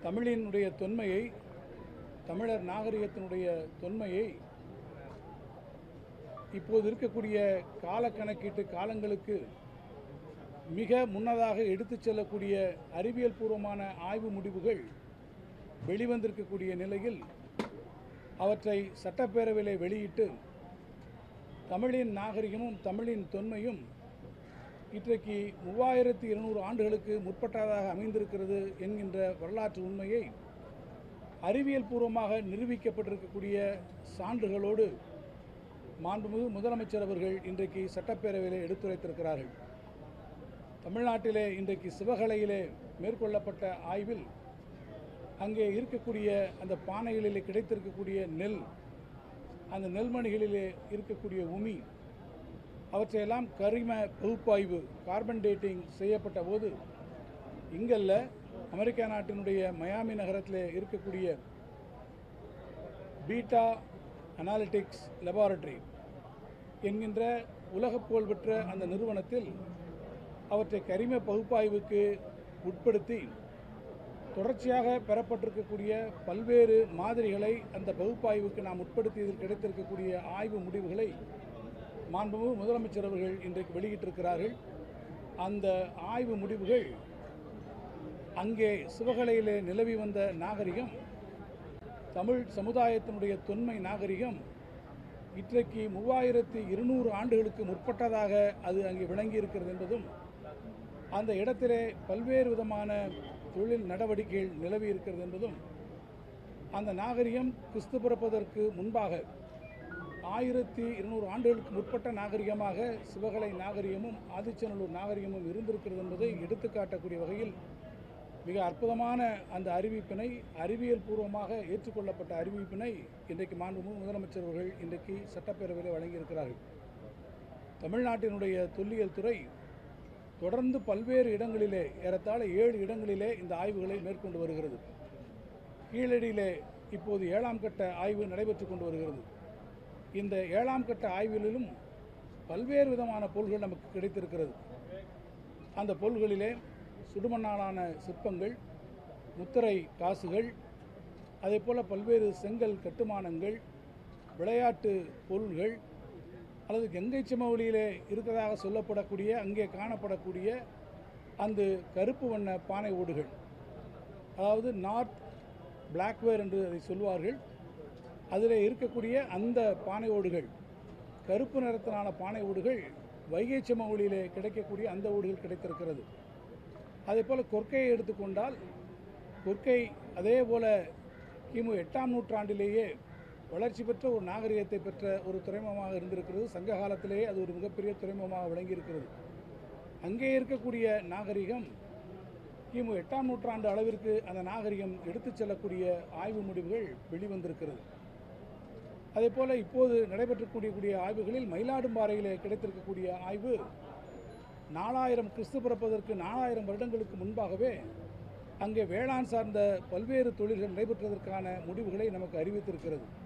தமிழினுடைய தொன்மையை தமிழர் நாகரிகத்தினுடைய தொன்மையை இப்போது இருக்கக்கூடிய காலக்கணக்கீட்டு காலங்களுக்கு மிக முன்னதாக எடுத்துச் செல்லக்கூடிய அறிவியல் பூர்வமான ஆய்வு முடிவுகள் வெளிவந்திருக்கக்கூடிய நிலையில் அவற்றை சட்டப்பேரவையில் வெளியிட்டு தமிழின் நாகரிகமும் தமிழின் தொன்மையும் இன்றைக்கு மூவாயிரத்தி இருநூறு ஆண்டுகளுக்கு முற்பட்டதாக அமைந்திருக்கிறது என்கின்ற வரலாற்று உண்மையை அறிவியல் பூர்வமாக நிரூபிக்கப்பட்டிருக்கக்கூடிய சான்றுகளோடு மாண்புமிகு முதலமைச்சர் அவர்கள் இன்றைக்கு சட்டப்பேரவையில் எடுத்துரைத்திருக்கிறார்கள் தமிழ்நாட்டிலே இன்றைக்கு சிவகலையிலே மேற்கொள்ளப்பட்ட ஆய்வில் அங்கே இருக்கக்கூடிய அந்த பானைகளிலே கிடைத்திருக்கக்கூடிய நெல் அந்த நெல்மணிகளிலே இருக்கக்கூடிய உமி அவற்றையெல்லாம் கரிம பகுப்பாய்வு கார்பன் டேட்டிங் செய்யப்பட்ட போது இங்கல்ல அமெரிக்கா நாட்டினுடைய மயாமி நகரத்தில் இருக்கக்கூடிய பீட்டா அனாலிட்டிக்ஸ் லெபார்டரி என்கின்ற உலக புகழ்பெற்ற அந்த நிறுவனத்தில் அவற்றை கரிம பகுப்பாய்வுக்கு உட்படுத்தி தொடர்ச்சியாக பெறப்பட்டிருக்கக்கூடிய பல்வேறு மாதிரிகளை அந்த பகுப்பாய்வுக்கு நாம் உட்படுத்தியதில் கிடைத்திருக்கக்கூடிய ஆய்வு முடிவுகளை மாண்புமிகு முதலமைச்சர் அவர்கள் இன்றைக்கு வெளியிட்டிருக்கிறார்கள் அந்த ஆய்வு முடிவுகள் அங்கே சிவகலையிலே நிலவி வந்த நாகரிகம் தமிழ் சமுதாயத்தினுடைய தொன்மை நாகரிகம் இன்றைக்கு மூவாயிரத்தி இருநூறு ஆண்டுகளுக்கு முற்பட்டதாக அது அங்கே விளங்கி இருக்கிறது என்பதும் அந்த இடத்திலே பல்வேறு விதமான தொழில் நடவடிக்கைகள் நிலவி இருக்கிறது என்பதும் அந்த நாகரிகம் கிறிஸ்து பிறப்பதற்கு முன்பாக ஆயிரத்தி இருநூறு ஆண்டுகளுக்கு முற்பட்ட நாகரிகமாக சிவகலை நாகரிகமும் ஆதிச்சநல்லூர் நாகரிகமும் இருந்திருக்கிறது என்பதை எடுத்துக்காட்டக்கூடிய வகையில் மிக அற்புதமான அந்த அறிவிப்பினை அறிவியல் பூர்வமாக ஏற்றுக்கொள்ளப்பட்ட அறிவிப்பினை இன்றைக்கு மாண்புமிகு முதலமைச்சர் அவர்கள் இன்றைக்கு சட்டப்பேரவையில் வழங்கியிருக்கிறார்கள் தமிழ்நாட்டினுடைய தொல்லியல் துறை தொடர்ந்து பல்வேறு இடங்களிலே ஏறத்தாழ ஏழு இடங்களிலே இந்த ஆய்வுகளை மேற்கொண்டு வருகிறது கீழடியிலே இப்போது ஏழாம் கட்ட ஆய்வு நடைபெற்று கொண்டு வருகிறது இந்த ஏழாம் கட்ட ஆய்விலும் பல்வேறு விதமான பொருள்கள் நமக்கு கிடைத்திருக்கிறது அந்த பொருள்களிலே சுடுமண்ணாலான சிற்பங்கள் முத்திரை காசுகள் அதே போல் பல்வேறு செங்கல் கட்டுமானங்கள் விளையாட்டு பொருள்கள் அல்லது கங்கை சமவெளியிலே இருக்கிறதாக சொல்லப்படக்கூடிய அங்கே காணப்படக்கூடிய அந்த கருப்பு வண்ண பானை ஓடுகள் அதாவது நார்த் பிளாக்வேர் என்று அதை சொல்வார்கள் அதில் இருக்கக்கூடிய அந்த பானை ஓடுகள் கருப்பு நிறத்திலான பானை ஓடுகள் வைகை சமவெளியிலே கிடைக்கக்கூடிய அந்த ஓடுகள் கிடைத்திருக்கிறது அதே போல் கொற்கையை எடுத்துக்கொண்டால் கொற்கை அதே போல கிமு எட்டாம் நூற்றாண்டிலேயே வளர்ச்சி பெற்ற ஒரு நாகரிகத்தை பெற்ற ஒரு துறைமுகமாக இருந்திருக்கிறது சங்க காலத்திலேயே அது ஒரு மிகப்பெரிய துறைமுகமாக விளங்கியிருக்கிறது அங்கே இருக்கக்கூடிய நாகரிகம் கிமு எட்டாம் நூற்றாண்டு அளவிற்கு அந்த நாகரிகம் எடுத்துச் செல்லக்கூடிய ஆய்வு முடிவுகள் வெளிவந்திருக்கிறது அதே போல் இப்போது நடைபெற்றக்கூடிய ஆய்வுகளில் மயிலாடும்பாறையிலே கிடைத்திருக்கக்கூடிய ஆய்வு நாலாயிரம் கிறிஸ்து பிறப்பதற்கு நாலாயிரம் வருடங்களுக்கு முன்பாகவே அங்கே வேளாண் சார்ந்த பல்வேறு தொழில்கள் நடைபெற்றதற்கான முடிவுகளை நமக்கு அறிவித்திருக்கிறது